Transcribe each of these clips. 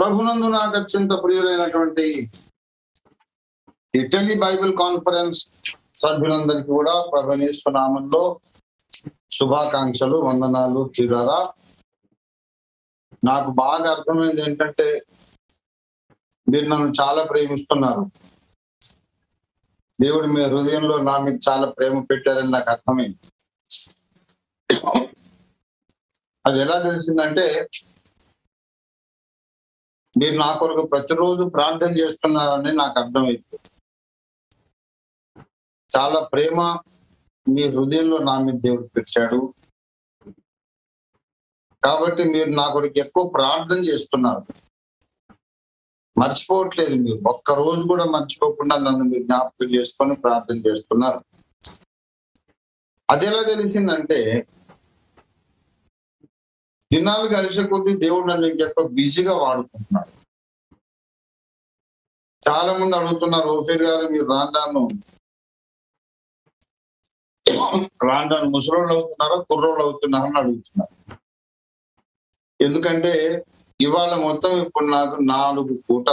ప్రభునందు నాకు అత్యంత ప్రియులైనటువంటి ఇటలీ బైబిల్ కాన్ఫరెన్స్ సభ్యులందరికీ కూడా ప్రభనేశ్వర నామంలో శుభాకాంక్షలు వందనాలు తీరారా నాకు బాగా అర్థమైంది ఏంటంటే మీరు నన్ను చాలా ప్రేమిస్తున్నారు దేవుడు మీ హృదయంలో నా మీద చాలా ప్రేమ పెట్టారని నాకు అర్థమైంది అది ఎలా తెలిసిందంటే మీరు నా కొరకు ప్రతిరోజు ప్రార్థన చేస్తున్నారని నాకు అర్థమైంది చాలా ప్రేమ మీ హృదయంలో నా మీద దేవుడు పెట్టాడు కాబట్టి మీరు నా కొరకు ఎక్కువ ప్రార్థన చేస్తున్నారు మర్చిపోవట్లేదు మీరు ఒక్క రోజు కూడా మర్చిపోకుండా నన్ను మీరు జ్ఞాపకం చేసుకొని ప్రార్థన చేస్తున్నారు అది ఎలా తెలిసిందంటే దినాలు కలిసే కొద్దీ దేవుడు నన్ను ఇంకెక్కువ బిజీగా వాడుకుంటున్నాడు చాలా మంది అడుగుతున్నారు ఓఫీర్ గారు మీరు రాండాను రాండాను ముసలోళ్ళు అవుతున్నారా కుర్రోళ్ళు అవుతున్నారా అని అడుగుతున్నారు ఎందుకంటే ఇవాళ మొత్తం ఇప్పుడు నాకు నాలుగు పూట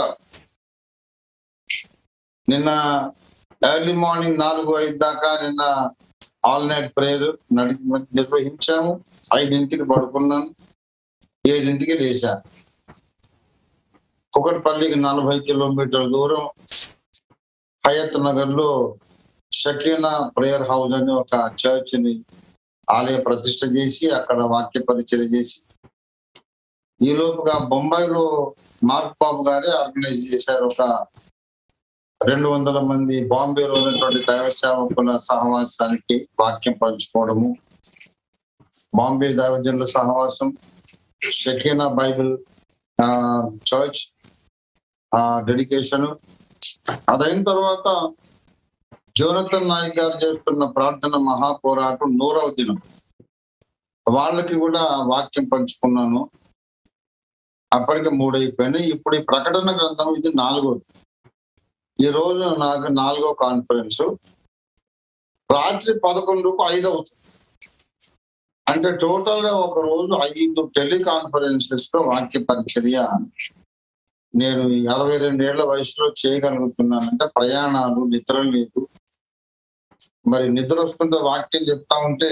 నిన్న ఎర్లీ మార్నింగ్ నాలుగు ఐదు దాకా నిన్న ఆల్ నైట్ ప్రేయర్ నడి నిర్వహించాము ఐదింటికి పడుకున్నాను ఏడింటికి లేచాను కుకట్పల్లికి నలభై కిలోమీటర్ల దూరం హయత్ నగర్ లో షకీనా ప్రేయర్ హౌస్ అని ఒక చర్చ్ ని ఆలయ ప్రతిష్ట చేసి అక్కడ వాక్య పరిచయం చేసి ఈ లోపుగా బొంబాయిలో మార్క్ బాబు గారే ఆర్గనైజ్ చేశారు ఒక రెండు వందల మంది బాంబేలో ఉన్నటువంటి దైవ సేవకుల సహవాసానికి వాక్యం పంచుకోవడము బాంబే దైవజనుల సహవాసం షకీనా బైబిల్ చర్చ్ డెడికేషన్ అదైన తర్వాత జోనతన్ నాయక్ గారు చేస్తున్న ప్రార్థన మహాపోరాటం నూరవ దినం వాళ్ళకి కూడా వాక్యం పంచుకున్నాను అప్పటికి మూడు అయిపోయినాయి ఇప్పుడు ఈ ప్రకటన గ్రంథం ఇది నాలుగోది ఈ రోజు నాకు నాలుగో కాన్ఫరెన్స్ రాత్రి పదకొండుకు ఐదు అవుతుంది అంటే టోటల్ గా ఒక రోజు ఐదు టెలికాన్ఫరెన్సెస్ లో వాక్య పరిచర్య నేను అరవై రెండేళ్ల వయసులో చేయగలుగుతున్నానంటే ప్రయాణాలు నిద్ర లేదు మరి నిద్ర వస్తుంటే వాక్యం చెప్తా ఉంటే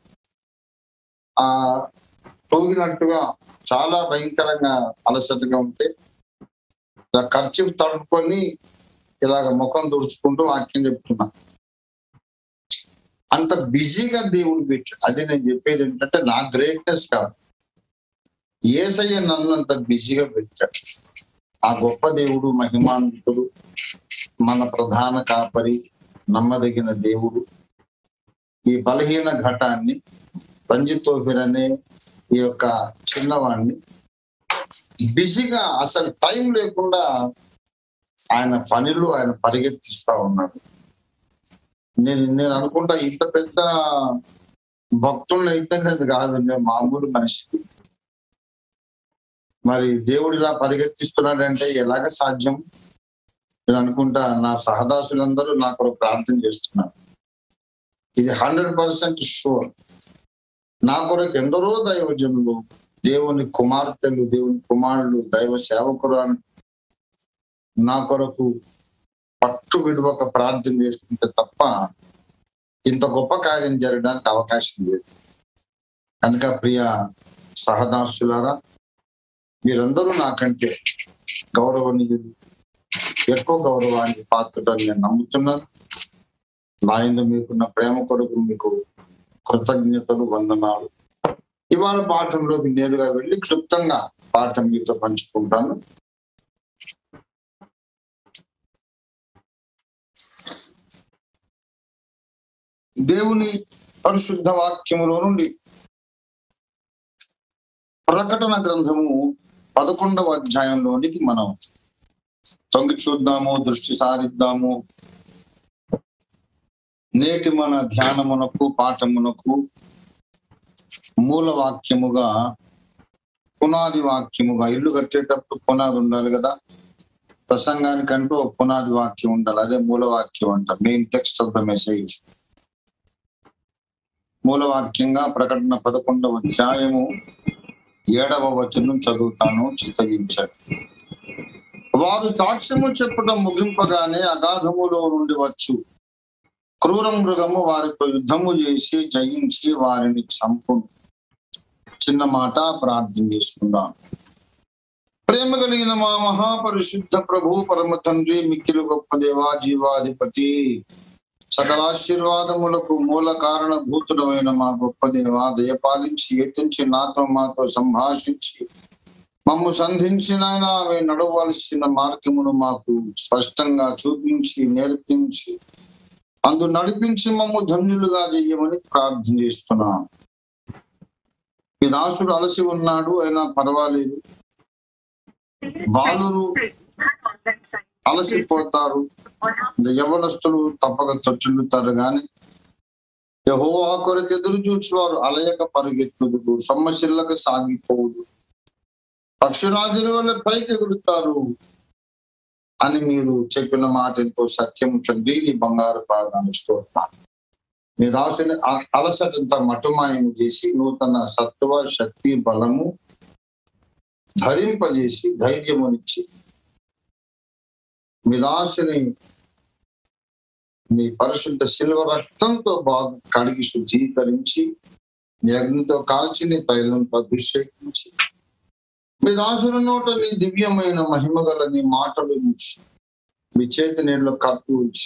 ఆ తూగినట్టుగా చాలా భయంకరంగా అలసటగా ఉంటే ఇలా ఖర్చు తడుపుకొని ఇలాగ ముఖం తుడుచుకుంటూ వాక్యం చెప్తున్నా అంత బిజీగా దేవుడు పెట్టాడు అది నేను చెప్పేది ఏంటంటే నా గ్రేట్నెస్ కాదు ఏసయ్య నన్ను అంత బిజీగా పెట్టాడు ఆ గొప్ప దేవుడు మహిమాన్వితుడు మన ప్రధాన కాపరి నమ్మదగిన దేవుడు ఈ బలహీన ఘటాన్ని రంజితోఫిర్ అనే ఈ యొక్క చిన్నవాడిని బిజీగా అసలు టైం లేకుండా ఆయన పనిలో ఆయన పరిగెత్తిస్తా ఉన్నాడు నేను నేను అనుకుంటా ఇంత పెద్ద భక్తులను అయితే కాదు నేను మామూలు మనిషికి మరి దేవుడు ఇలా పరిగెత్తిస్తున్నాడంటే ఎలాగ సాధ్యం నేను అనుకుంటా నా సహదాసులందరూ నా కొరకు ప్రార్థన చేస్తున్నారు ఇది హండ్రెడ్ పర్సెంట్ షూర్ నా కొరకు ఎందరో దైవజనులు దేవుని కుమార్తెలు దేవుని కుమారులు దైవ సేవకురాలు నా కొరకు పట్టు విడువక ప్రార్థన చేస్తుంటే తప్ప ఇంత గొప్ప కార్యం జరగడానికి అవకాశం లేదు కనుక ప్రియ సహదాసులారా మీరందరూ నాకంటే గౌరవనీయులు ఎక్కువ గౌరవానికి పాత్రని నేను నమ్ముతున్నాను నా ఇందు మీకున్న ప్రేమ కొరకు మీకు కృతజ్ఞతలు వందనాలు ఇవాళ పాఠంలోకి నేరుగా వెళ్ళి క్లుప్తంగా పాఠం మీతో పంచుకుంటాను దేవుని పరిశుద్ధ వాక్యములో నుండి ప్రకటన గ్రంథము పదకొండవ అధ్యాయంలోనికి మనం తొంగి చూద్దాము దృష్టి సారిద్దాము నేటి మన ధ్యానమునకు పాఠమునకు మూల వాక్యముగా పునాది వాక్యముగా ఇల్లు కట్టేటప్పుడు పునాది ఉండాలి కదా ప్రసంగానికంటూ ఒక పునాది వాక్యం ఉండాలి అదే మూల వాక్యం అంట main text of the message మూలవాక్యంగా ప్రకటన పదకొండవ అధ్యాయము ఏడవ వచనం చదువుతాను చిత్తగించాడు వారు సాక్ష్యము చెప్పడం ముగింపగానే అగాధములో నుండి వచ్చు క్రూర మృగము వారితో యుద్ధము చేసి జయించి వారిని చంపు చిన్న మాట ప్రార్థన చేసుకుందాం ప్రేమ కలిగిన మా మహాపరిశుద్ధ ప్రభు పరమ తండ్రి మిక్కిలు గొప్ప దేవా జీవాధిపతి సకలాశీర్వాదములకు మూల కారణ భూతుడమైన మా గొప్ప దేవ దయపాలించి ఎత్తించి నాతో మాతో సంభాషించి మమ్ము సంధించిన ఆమె నడవలసిన మార్గమును మాకు స్పష్టంగా చూపించి నేర్పించి అందు నడిపించి మమ్ము ధన్యులుగా చెయ్యమని ప్రార్థన చేస్తున్నాం ఈ దాసుడు అలసి ఉన్నాడు అయినా పర్వాలేదు బాలురు అలసిపోతారు యవనస్తులు తప్పక తొట్టిల్లుతారు గాని యహోవా కొరకు ఎదురు చూచువారు అలయక పరుగెత్తుదు సొమ్మశిల్లక సాగిపోవుదు పక్షురాజుల వల్ల పైకి ఎగురుతారు అని మీరు చెప్పిన మాట ఎంతో సత్యం తండ్రి నీ బంగారు పాదాలు స్తోత్రాలు మీ దాసుని అ- అలసటంత మటుమాయం చేసి నూతన సత్వ శక్తి బలము ధరింపజేసి ధైర్యమునిచ్చి మీ దాసుని మీ పరిశుద్ధ శిల్వ రక్తంతో బాగా కడిగి శుద్ధీకరించి నీ అగ్నితో కాల్చి నీ తైలంతో అభిషేకించి మీ దాసుల నోట నీ దివ్యమైన మహిమ గల నీ మాటలు ఉంచి మీ చేతి నీళ్ళు కప్పి ఉంచి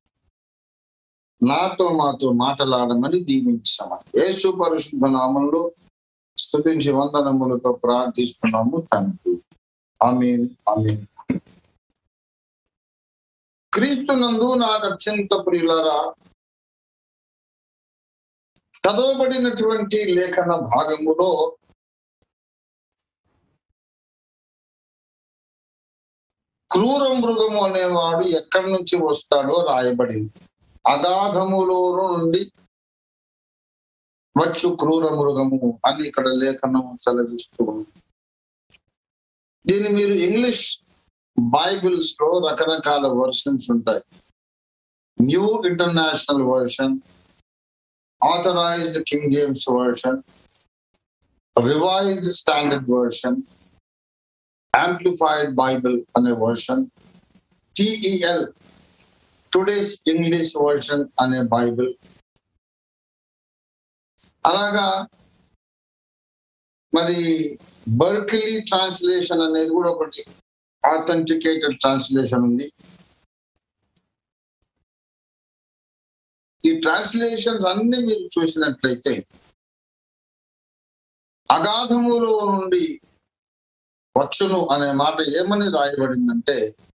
నాతో మాతో మాటలాడమని దీవించామని యేసు పరిశుద్ధ నామంలో స్తుతించి వందనములతో ప్రార్థిస్తున్నాము తండ్రి ఆమె ఆమె క్రీస్తునందు నాకు అత్యంత ప్రియులరా చదవబడినటువంటి లేఖన భాగములో క్రూర మృగము అనేవాడు ఎక్కడి నుంచి వస్తాడో రాయబడింది అగాధములో నుండి వచ్చు క్రూర మృగము అని ఇక్కడ లేఖనం సెలవిస్తూ ఉంది దీన్ని మీరు ఇంగ్లీష్ బైబిల్స్ లో రకరకాల వర్షన్స్ ఉంటాయి new international version authorized King James version revised standard version amplified Bible అనే version TEL today's English version అనే బైబిల్ అలాగా మరి బర్కిలీ ట్రాన్స్లేషన్ అనేది కూడా ఒకటి ఆథెంటికేటెడ్ ట్రాన్స్లేషన్ ఉంది ఈ ట్రాన్స్లేషన్స్ అన్ని మీరు చూసినట్లయితే అగాధములో నుండి వచ్చును అనే మాట ఏమని రాయబడిందంటే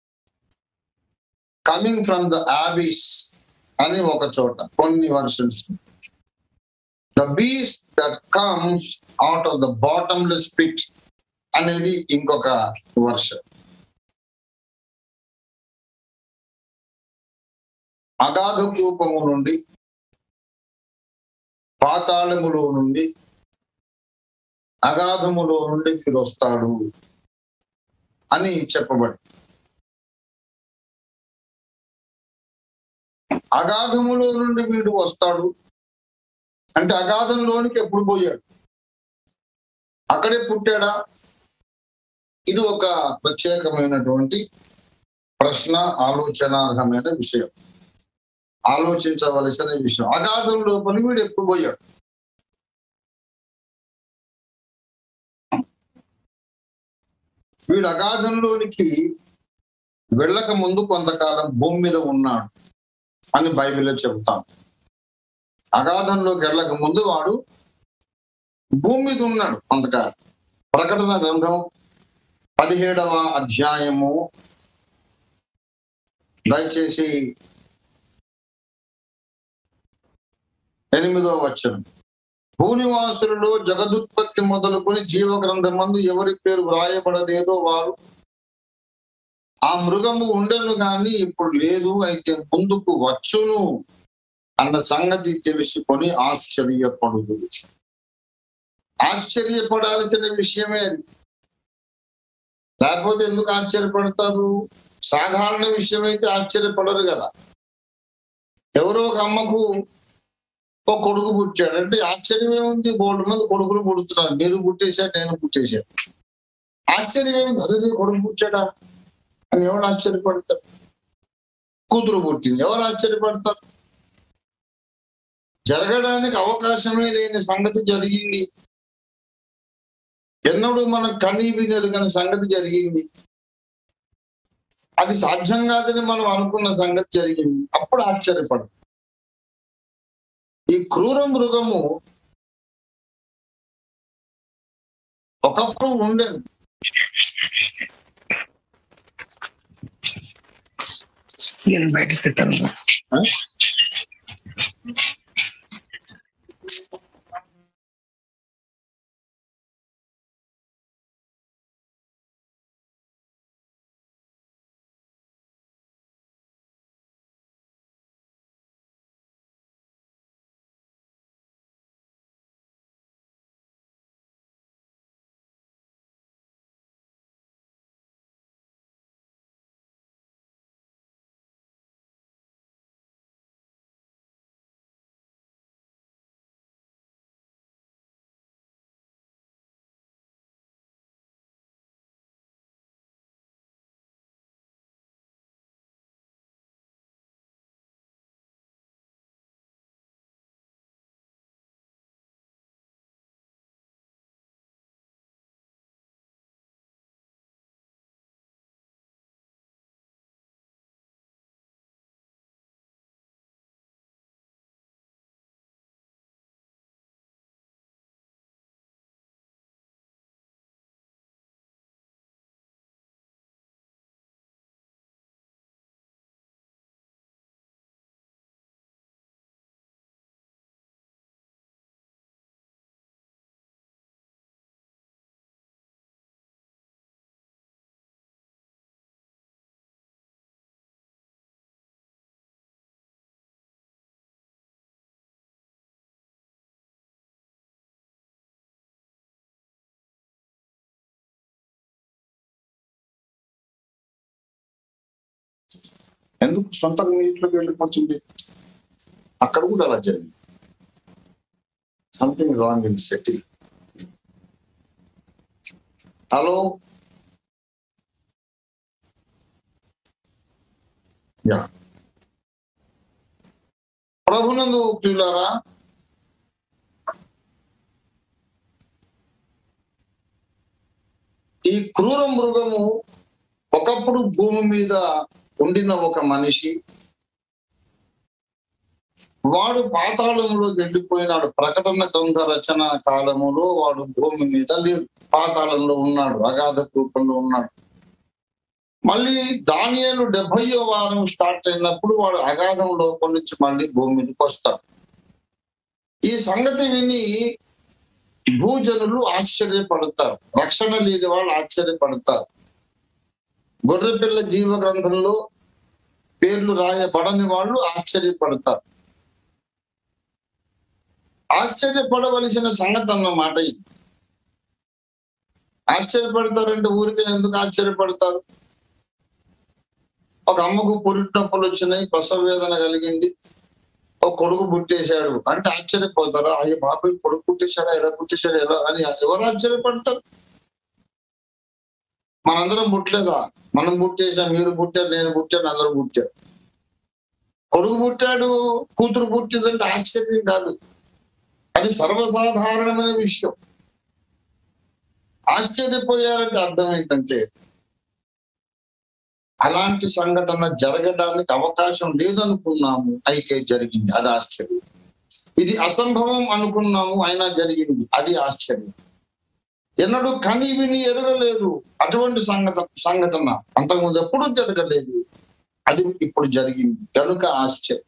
కమింగ్ ఫ్రమ్ ద ఆబీస్ అని ఒక చోట కొన్ని versions the bees that comes out of the bottomless pit అనేది ఇంకొక వర్షన్ అగాధ రూపము నుండి పాతాళములో నుండి అగాధములో నుండి మీరు వస్తాడు అని చెప్పబడి అగాధములో నుండి వీడు వస్తాడు అంటే అగాధంలోనికి ఎప్పుడు పోయాడు అక్కడే పుట్టాడా ఇది ఒక ప్రత్యేకమైనటువంటి ప్రశ్న ఆలోచనార్హమైన విషయం ఆలోచించవలసిన విషయం అగాధం లోపలి వీడు ఎప్పుడు పోయాడు వీడు అగాధంలోనికి వెళ్ళక ముందు కొంతకాలం భూమి మీద ఉన్నాడు అని బైబిల్లో చెబుతాం అగాధంలోకి వెళ్ళక ముందు వాడు భూమి మీద ఉన్నాడు కొంతకాలం ప్రకటన గ్రంథం పదిహేడవ అధ్యాయము దయచేసి ఎనిమిదవ వచనం భూనివాసులలో జగదుత్పత్తి మొదలుకొని జీవ గ్రంథమందు ఎవరి పేరు వ్రాయబడలేదో వారు ఆ మృగము ఉండను గాని ఇప్పుడు లేదు అయితే ముందుకు వచ్చును అన్న సంగతి తెలుసుకొని ఆశ్చర్యపడుదు ఆశ్చర్యపడాల్సిన విషయమే అది లేకపోతే ఎందుకు ఆశ్చర్యపడతారు సాధారణ విషయం అయితే ఆశ్చర్యపడరు కదా ఎవరో ఒక అమ్మకు ఒక కొడుకు పుట్టాడు అంటే ఆశ్చర్యం ఏముంది బోర్డు మంది కొడుకులు పుడుతున్నారు మీరు పుట్టేశాడు నేను పుట్టేశాడు ఆశ్చర్యం ఏముంది అదే కొడుకు పుట్టాడా అని ఎవరు ఆశ్చర్యపడతారు కూతురు పుట్టింది ఎవరు ఆశ్చర్యపడతారు జరగడానికి అవకాశమే లేని సంగతి జరిగింది ఎన్నడూ మనం కనీ వినెరుగని సంగతి జరిగింది అది సాధ్యం కాదని మనం అనుకున్న సంగతి జరిగింది అప్పుడు ఆశ్చర్యపడు ఈ క్రూర మృగము ఒకప్పుడు ఉండేది నేను బయటకు తెస్తాను ఆ? ఎందుకు సొంతంగా మీ ఇంట్లోకి వెళ్ళిపోతుంది అక్కడ కూడా అలా జరిగింది something wrong in settle hello yeah ప్రభునందు ప్రియులారా ఈ క్రూర మృగము ఒకప్పుడు భూమి మీద ఉండిన ఒక మనిషి వాడు పాతాళంలో వెళ్ళిపోయినాడు ప్రకటన గ్రంథ రచన కాలములో వాడు భూమి మీద లేడు పాతాళంలో ఉన్నాడు అగాధ రూపంలో ఉన్నాడు మళ్ళీ దానియేలు డెబ్బయో వారం స్టార్ట్ అయినప్పుడు వాడు అగాధం లోపల నుంచి మళ్ళీ భూమి మీదకి వస్తాడు ఈ సంగతి విని భూజనులు ఆశ్చర్యపడతారు రక్షణ లేని వాళ్ళు ఆశ్చర్యపడతారు గొర్రెపిల్ల జీవ గ్రంథంలో పేర్లు రాయబడని వాళ్ళు ఆశ్చర్యపడతారు ఆశ్చర్యపడవలసిన సంగతి అన్నమాట ఇది ఆశ్చర్యపడతారంటే ఊరికి ఎందుకు ఆశ్చర్యపడతారు ఒక అమ్మకు పురిటి నొప్పులు వచ్చినాయి ప్రసవ వేదన కలిగింది ఒక కొడుకు పుట్టేశాడు అంటే ఆశ్చర్యపోతారా అయ్యో బాబాయ్ కొడుకు పుట్టేశాడా ఎలా పుట్టేశాడు ఎలా అని ఎవరు ఆశ్చర్యపడతారు మనందరం పుట్టలేదా మనం పుట్టేసాం మీరు పుట్టారు నేను పుట్టాను అందరూ పుట్టారు కొడుకు పుట్టాడు కూతురు పుట్టిందంటే ఆశ్చర్యం కాదు అది సర్వసాధారణమైన విషయం ఆశ్చర్యపోయారంటే అర్థం ఏంటంటే అలాంటి సంఘటన జరగడానికి అవకాశం లేదనుకున్నాము అయితే జరిగింది అది ఆశ్చర్యం ఇది అసంభవం అనుకున్నాము అయినా జరిగింది అది ఆశ్చర్యం ఎన్నడూ కని విని ఎరగలేదు అటువంటి సంఘటన సంఘటన అంతకుముందు ఎప్పుడూ జరగలేదు అది ఇప్పుడు జరిగింది కనుక ఆశ్చర్యం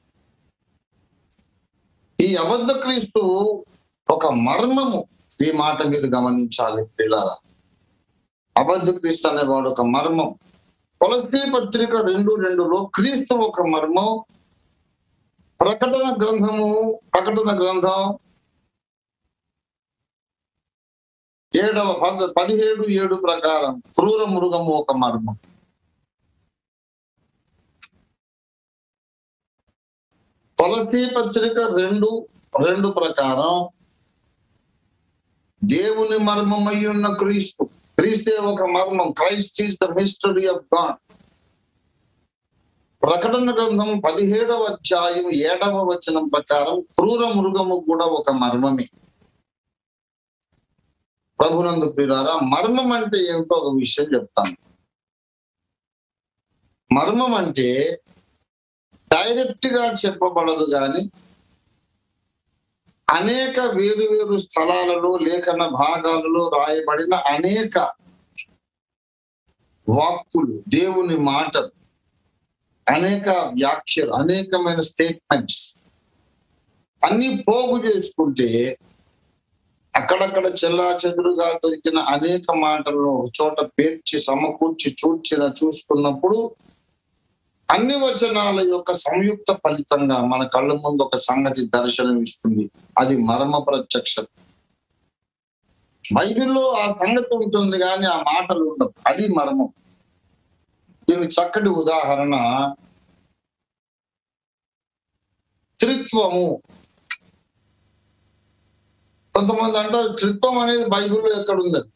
ఈ అబద్ధ క్రీస్తు ఒక మర్మము ఈ మాట మీరు గమనించాలి పిల్లల అబద్ధ క్రీస్తు అనేవాడు ఒక మర్మం కొలసీ పత్రిక రెండు రెండులో క్రీస్తు ఒక మర్మం ప్రకటన గ్రంథము ప్రకటన గ్రంథం ఏడవ పద పదిహేడు ఏడు ప్రకారం క్రూర మృగము ఒక మర్మం కొలసీ పత్రిక రెండు రెండు ప్రకారం దేవుని మర్మమై ఉన్న క్రీస్తు క్రీస్తే ఒక మర్మం Christ is the mystery of God ప్రకటన గ్రంథం పదిహేడవ అధ్యాయం ఏడవ వచనం ప్రకారం క్రూర మృగము కూడా ఒక మర్మమే ప్రభునందు ప్రియులారా మర్మం అంటే ఏమిటో ఒక విషయం చెప్తాను మర్మం అంటే డైరెక్ట్ గా చెప్పబడదు కానీ అనేక వేరు వేరు స్థలాలలో లేఖన భాగాలలో రాయబడిన అనేక వాక్కులు దేవుని మాటలు అనేక వ్యాఖ్యలు అనేకమైన స్టేట్మెంట్స్ అన్ని పోగు చేసుకుంటే అక్కడక్కడ చెల్లా చెదురుగా దొరికిన అనేక మాటలను ఒక చోట పేర్చి సమకూర్చి చూచిన చూసుకున్నప్పుడు అన్ని వచనాల యొక్క సంయుక్త ఫలితంగా మన కళ్ళ ముందు ఒక సంగతి దర్శనం ఇస్తుంది అది మర్మ ప్రత్యక్షత బైబిల్లో ఆ సంగతి ఉంటుంది కానీ ఆ మాటలు ఉండవు అది మర్మం దీనికి చక్కటి ఉదాహరణ త్రిత్వము కొంతమంది అంటారు త్రిత్వం అనేది బైబిల్లో ఎక్కడుందండి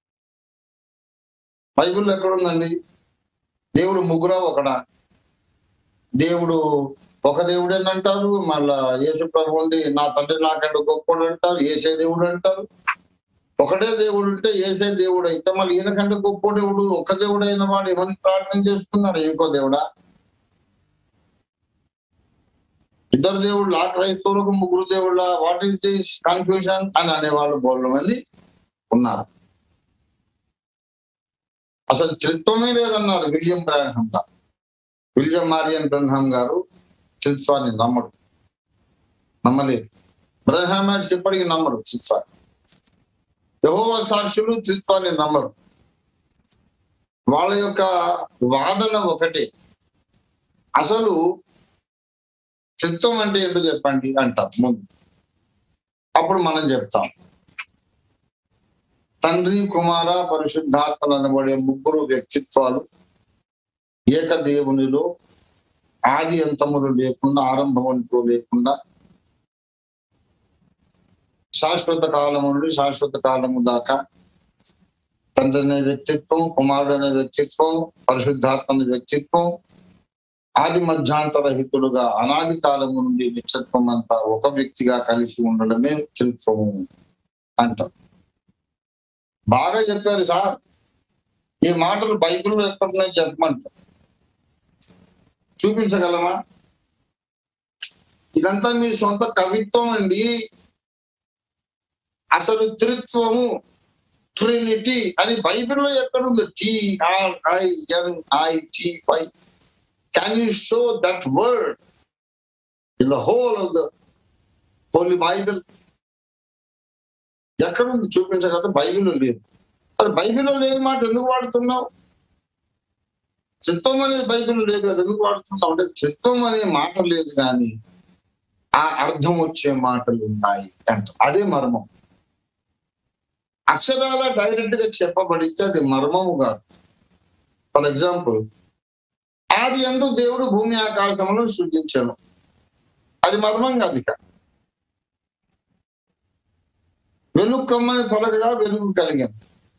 బైబిల్లో ఎక్కడుందండి దేవుడు ముగ్గురా ఒకడా దేవుడు ఒక దేవుడని అంటారు మళ్ళా యేసు ప్రభు ఉంది నా తండ్రి నాకంటే గొప్పడు అంటారు ఏసే దేవుడు అంటారు ఒకటే దేవుడు ఉంటే ఏసే దేవుడు అయితే మళ్ళీ ఈయనకంటే గొప్ప దేవుడు ఒక దేవుడు అయిన వాడు ఏమని ప్రార్థన చేస్తున్నాడు ఇంకో దేవుడా ఇద్దరు దేవుళ్ళు ఆ క్రైస్తవులకు ముగ్గురు దేవుళ్ళ వాట్ ఈస్ దిస్ కన్ఫ్యూజన్ అని అనేవాళ్ళు బోర్డు మంది ఉన్నారు అసలు త్రిత్వమే లేదన్నారు విలియం బ్రాహం గారు విలియం మారియన్ బ్రహ్మ గారు త్రిత్వాన్ని నమ్మడు నమ్మలేదు బ్రహ్మాట్స్ ఇప్పటికీ నమ్మడు త్రిత్వాన్ని యహోవ సాక్షులు త్రిత్వాన్ని నమ్మరు వాళ్ళ యొక్క వాదన ఒకటే అసలు త్రిత్వం అంటే ఏంటో చెప్పండి అంటారు ముందు అప్పుడు మనం చెప్తాం తండ్రి కుమార పరిశుద్ధాత్మలు అనబడే ముగ్గురు వ్యక్తిత్వాలు ఏకదేవునిలో ఆది అంతములు లేకుండా ఆరంభం అంటూ లేకుండా శాశ్వత కాలము నుండి శాశ్వత కాలము దాకా తండ్రి అనే వ్యక్తిత్వం కుమారుడు అనే వ్యక్తిత్వం పరిశుద్ధాత్మ అనే వ్యక్తిత్వం ఆది మధ్యాంతరహితుడుగా అనాది కాలము నుండి నిత్యత్వం అంతా ఒక వ్యక్తిగా కలిసి ఉండడమే త్రిత్వము అంటాం బాగా చెప్పారు సార్ ఈ మాటలు బైబిల్లో ఎక్కడున్నాయి చెప్పమంటారు చూపించగలమా ఇదంతా మీ సొంత కవిత్వం అండి అసలు త్రిత్వము ట్రినిటీ అని బైబిల్లో ఎక్కడుంది T R I N I T Y can you show that word in the whole of the Holy Bible ఎక్కడుంది చూపించగలరు బైబిల్లో లేదు అది బైబిల్లో లేని మాట ఎందుకు వాడుతున్నావు చిత్తం అనేది బైబిల్ లేదు కదా ఎందుకు వాడుతున్నావు అంటే చిత్తం అనే మాట లేదు కానీ ఆ అర్థం వచ్చే మాటలు ఉన్నాయి అంట అదే మర్మం అక్షరాల డైరెక్ట్ గా చెప్పబడితే అది మర్మము కాదు ఫర్ ఎగ్జాంపుల్ ఆది ఎందు దేవుడు భూమి ఆకాశములను సృజించను అది మర్మం కాదు ఇక వెలుగు కమ్మని పలకగా వెలుగు కలిగాను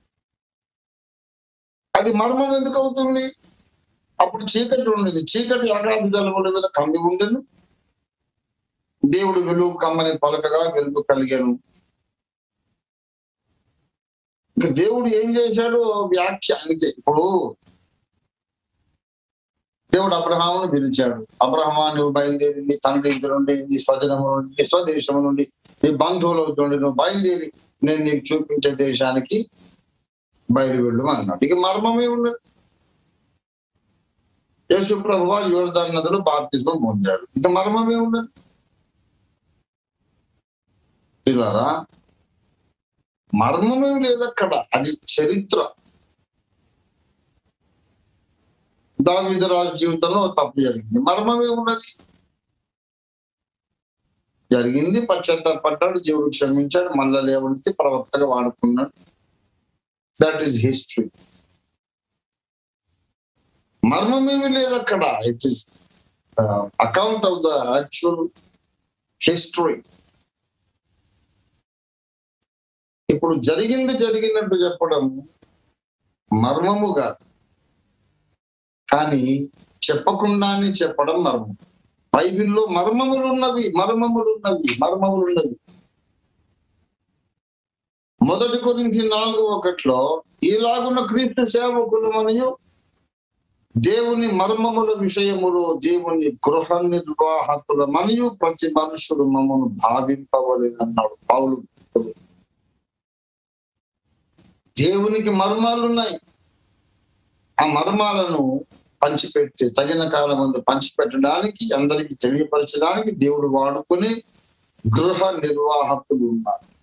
అది మర్మం ఎందుకు అవుతుంది అప్పుడు చీకటి ఉండేది చీకటి అగాధ జలముల మీద కమ్మి ఉండెను దేవుడు వెలుగు కమ్మని పలకగా వెలుగు కలిగాను ఇంకా దేవుడు ఏం చేశాడు వ్యాఖ్య అంతే ఇప్పుడు దేవుడు అబ్రహామును పిలిచాడు అబ్రహమా నువ్వు బయలుదేరి నీ తండ్రి ఇంటి నుండి నీ స్వజనము నుండి నీ స్వదేశం నుండి నీ బంధువుల నుండి నువ్వు బయలుదేరి నేను నీకు చూపించే దేశానికి బయలు వెళ్ళు అన్నాడు ఇక మర్మమే ఉన్నది యేసు ప్రభు యోర్దాన్ నదిలో బాప్తిజం పొందాడు ఇక మర్మమే ఉన్నది పిల్లరా మర్మమే లేదు అక్కడ అది చరిత్ర దావిదరాజు జీవితంలో ఒక తప్పు జరిగింది మర్మమే ఉన్నది జరిగింది పశ్చాత్తాపడ్డాడు జీవుడు క్షమించాడు మళ్ళా లేవనెత్తి ప్రవక్తగా వాడుకున్నాడు దట్ ఈస్ హిస్టరీ మర్మమేమి లేదు అక్కడ it is account of the actual history ఇప్పుడు జరిగింది జరిగినట్టు చెప్పడం మర్మముగా కానీ చెప్పకుండానే చెప్పడం మర్మం బైబిల్లో మర్మములు ఉన్నవి మర్మములు ఉన్నవి మర్మములు ఉన్నవి మొదటి కొరింథీ నాలుగు ఒకటిలో ఈలాగున్న క్రీస్తు సేవకులు మరియు దేవుని మర్మముల విషయములో దేవుని గృహ నిర్వాహకుల మరియు ప్రతి మనుషుడు మమ్మను భావింపవలని అన్నాడు పౌలు దేవునికి మర్మాలు ఉన్నాయి ఆ మర్మాలను పంచిపెట్టి తగిన కాలం ముందు పంచిపెట్టడానికి అందరికి తెలియపరచడానికి దేవుడు వాడుకుని గృహ నిర్వాహకులు ఉన్నారు